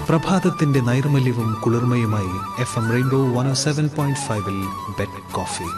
പ്രഭാതത്തിന്റെ നൈർമല്യവും കുളിർമയുമായി F M rainbow one seven point ഫൈവിൽ ബെഡ് കോഫി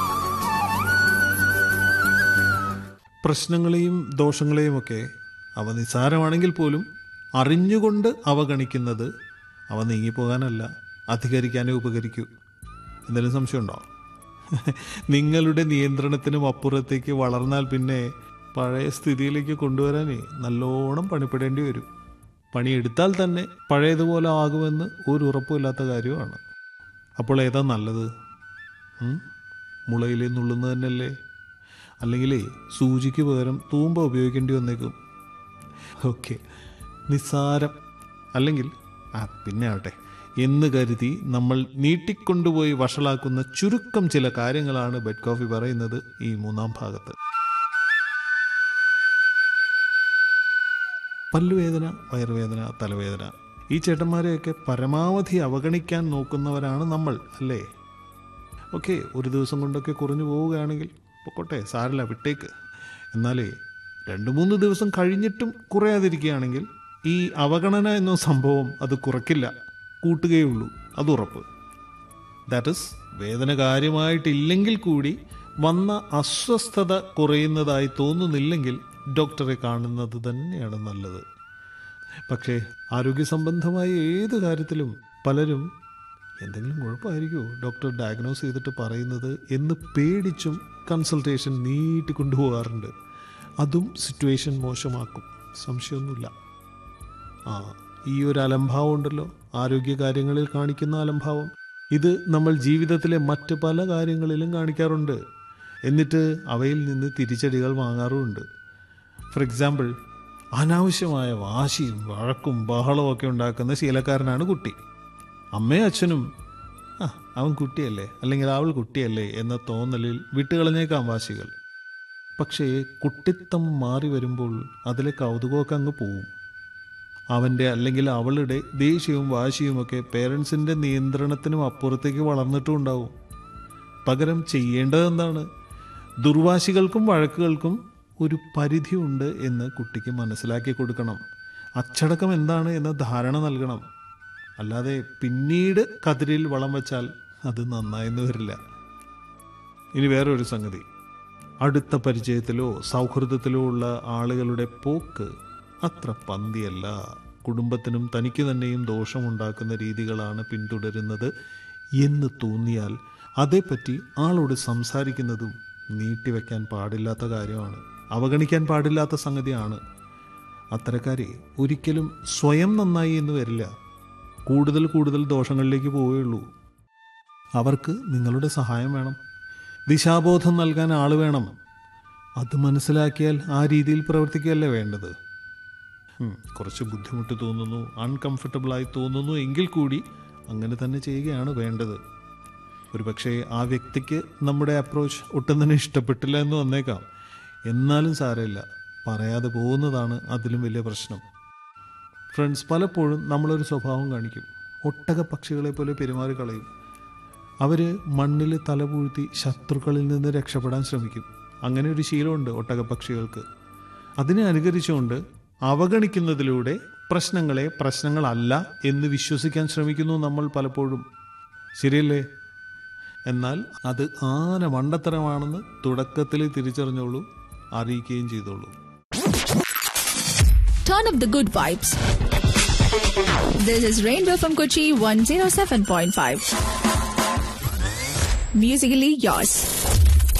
പ്രശ്നങ്ങളെയും ദോഷങ്ങളെയും ഒക്കെ അവ നിസ്സാരമാണെങ്കിൽ പോലും അറിഞ്ഞുകൊണ്ട് അവഗണിക്കുന്നത് അവ നീങ്ങിപ്പോകാനല്ല അധികരിക്കാനേ ഉപകരിക്കൂ എന്തെങ്കിലും സംശയമുണ്ടോ നിങ്ങളുടെ നിയന്ത്രണത്തിനും അപ്പുറത്തേക്ക് വളർന്നാൽ പിന്നെ പഴയ സ്ഥിതിയിലേക്ക് കൊണ്ടുവരാനേ നല്ലോണം പണിപ്പെടേണ്ടി വരും പണിയെടുത്താൽ തന്നെ പഴയതുപോലെ ആകുമെന്ന് ഒരു ഉറപ്പുമില്ലാത്ത കാര്യമാണ് അപ്പോൾ ഏതാ നല്ലത് ഉം? മുളയിലെ നുള്ളുന്നത് തന്നെയല്ലേ അല്ലെങ്കിലേ സൂചിക്ക് പകരം തൂമ്പ ഉപയോഗിക്കേണ്ടി വന്നേക്കും ഓക്കെ നിസ്സാരം അല്ലെങ്കിൽ ആ പിന്നെ ആവട്ടെ എന്ന് കരുതി നമ്മൾ നീട്ടിക്കൊണ്ടുപോയി വഷളാക്കുന്ന ചുരുക്കം ചില കാര്യങ്ങളാണ് ബെഡ് കോഫി പറയുന്നത് ഈ മൂന്നാം ഭാഗത്ത് പല്ലുവേദന വയറുവേദന തലവേദന ഈ ചേട്ടന്മാരെയൊക്കെ പരമാവധി അവഗണിക്കാൻ നോക്കുന്നവരാണ് നമ്മൾ അല്ലേ ഓക്കെ ഒരു ദിവസം കൊണ്ടൊക്കെ കുറഞ്ഞു പോവുകയാണെങ്കിൽ പൊക്കോട്ടെ സാരല്ല വിട്ടേക്ക് എന്നാലേ രണ്ട് മൂന്ന് ദിവസം കഴിഞ്ഞിട്ടും കുറയാതിരിക്കുകയാണെങ്കിൽ ഈ അവഗണന എന്ന സംഭവം അത് കുറയ്ക്കില്ല കൂട്ടുകയുള്ളൂ അത് ഉറപ്പ് ദാറ്റ് ഇസ് വേദന കാര്യമായിട്ടില്ലെങ്കിൽ കൂടി വന്ന അസ്വസ്ഥത കുറയുന്നതായി തോന്നുന്നില്ലെങ്കിൽ ഡോക്ടറെ കാണുന്നത് തന്നെയാണ് നല്ലത് പക്ഷേ ആരോഗ്യ സംബന്ധമായ ഏത് കാര്യത്തിലും പലരും എന്തെങ്കിലും കുഴപ്പമായിരിക്കുമോ ഡോക്ടർ ഡയഗ്നോസ് ചെയ്തിട്ട് പറയുന്നത് എന്ന് പേടിച്ചും കൺസൾട്ടേഷൻ നീട്ടി കൊണ്ടുപോകാറുണ്ട് അതും സിറ്റുവേഷൻ മോശമാക്കും സംശയമൊന്നുമില്ല ആ ഈ ഒരു അലംഭാവം ഉണ്ടല്ലോ ആരോഗ്യ കാര്യങ്ങളിൽ കാണിക്കുന്ന അലംഭാവം ഇത് നമ്മൾ ജീവിതത്തിലെ മറ്റ് പല കാര്യങ്ങളിലും കാണിക്കാറുണ്ട് എന്നിട്ട് അവയിൽ നിന്ന് തിരിച്ചടികൾ വാങ്ങാറുമുണ്ട് ഫോർ എക്സാമ്പിൾ അനാവശ്യമായ വാശിയും വഴക്കും ബഹളവും ഒക്കെ ഉണ്ടാക്കുന്ന ശീലക്കാരനാണ് കുട്ടി അമ്മയും അച്ഛനും ആ അവൻ കുട്ടിയല്ലേ അല്ലെങ്കിൽ അവൾ കുട്ടിയല്ലേ എന്ന തോന്നലിൽ വിട്ടുകളഞ്ഞേക്കാം വാശികൾ പക്ഷേ കുട്ടിത്തം മാറി വരുമ്പോൾ അതിലെ കൗതുകമൊക്കെ അങ്ങ് പോവും അവൻ്റെ അല്ലെങ്കിൽ അവളുടെ ദേഷ്യവും വാശിയുമൊക്കെ പേരൻസിൻ്റെ നിയന്ത്രണത്തിനും അപ്പുറത്തേക്ക് വളർന്നിട്ടും ഉണ്ടാവും പകരം ചെയ്യേണ്ടതെന്താണ് ദുർവാശികൾക്കും വഴക്കുകൾക്കും ഒരു പരിധിയുണ്ട് എന്ന് കുട്ടിക്ക് മനസ്സിലാക്കി കൊടുക്കണം അച്ചടക്കം എന്താണ് എന്ന ധാരണ നൽകണം അല്ലാതെ പിന്നീട് കതിരിൽ വളം വെച്ചാൽ അത് നന്നായെന്ന് വരില്ല ഇനി വേറൊരു സംഗതി അടുത്ത പരിചയത്തിലോ സൗഹൃദത്തിലോ ഉള്ള ആളുകളുടെ പോക്ക് അത്ര പന്തിയല്ല കുടുംബത്തിനും തനിക്ക് തന്നെയും ദോഷമുണ്ടാക്കുന്ന രീതികളാണ് പിന്തുടരുന്നത് എന്ന് തോന്നിയാൽ അതേപ്പറ്റി ആളോട് സംസാരിക്കുന്നതും നീട്ടിവെക്കാൻ പാടില്ലാത്ത കാര്യമാണ് അവഗണിക്കാൻ പാടില്ലാത്ത സംഗതിയാണ് അത്തരക്കാരെ ഒരിക്കലും സ്വയം നന്നായി എന്ന് വരില്ല കൂടുതൽ കൂടുതൽ ദോഷങ്ങളിലേക്ക് പോവുകയുള്ളൂ അവർക്ക് നിങ്ങളുടെ സഹായം വേണം ദിശാബോധം നൽകാൻ ആൾ വേണം അത് മനസ്സിലാക്കിയാൽ ആ രീതിയിൽ പ്രവർത്തിക്കുകയല്ലേ വേണ്ടത് ഉം, കുറച്ച് ബുദ്ധിമുട്ട് തോന്നുന്നു അൺകംഫർട്ടബിളായി തോന്നുന്നു എങ്കിൽ കൂടി അങ്ങനെ തന്നെ ചെയ്യുകയാണ് വേണ്ടത് ഒരുപക്ഷെ ആ വ്യക്തിക്ക് നമ്മുടെ അപ്രോച്ച് ഒട്ടും തന്നെ ഇഷ്ടപ്പെട്ടില്ല എന്ന് വന്നേക്കാം എന്നാലും സാരമില്ല പറയാതെ പോകുന്നതാണ് അതിലും വലിയ പ്രശ്നം ഫ്രണ്ട്സ് പലപ്പോഴും നമ്മളൊരു സ്വഭാവം കാണിക്കും ഒട്ടക പക്ഷികളെ പോലെ പെരുമാറി കളയും അവർ മണ്ണിൽ തലപൂഴ്ത്തി ശത്രുക്കളിൽ നിന്ന് രക്ഷപ്പെടാൻ ശ്രമിക്കും അങ്ങനെ ഒരു ശീലമുണ്ട് ഒട്ടകപ്പക്ഷികൾക്ക് അതിനെ അനുകരിച്ചുകൊണ്ട് അവഗണിക്കുന്നതിലൂടെ പ്രശ്നങ്ങളെ പ്രശ്നങ്ങളല്ല എന്ന് വിശ്വസിക്കാൻ ശ്രമിക്കുന്നു നമ്മൾ പലപ്പോഴും ശരിയല്ലേ എന്നാൽ അത് ആന മണ്ടത്തരമാണെന്ന് തുടക്കത്തിൽ തിരിച്ചറിഞ്ഞോളൂ അറിയിക്കുകയും ചെയ്തോളൂ Turn up the good vibes. This is Rainbow from Kochi 107.5. Musically yours.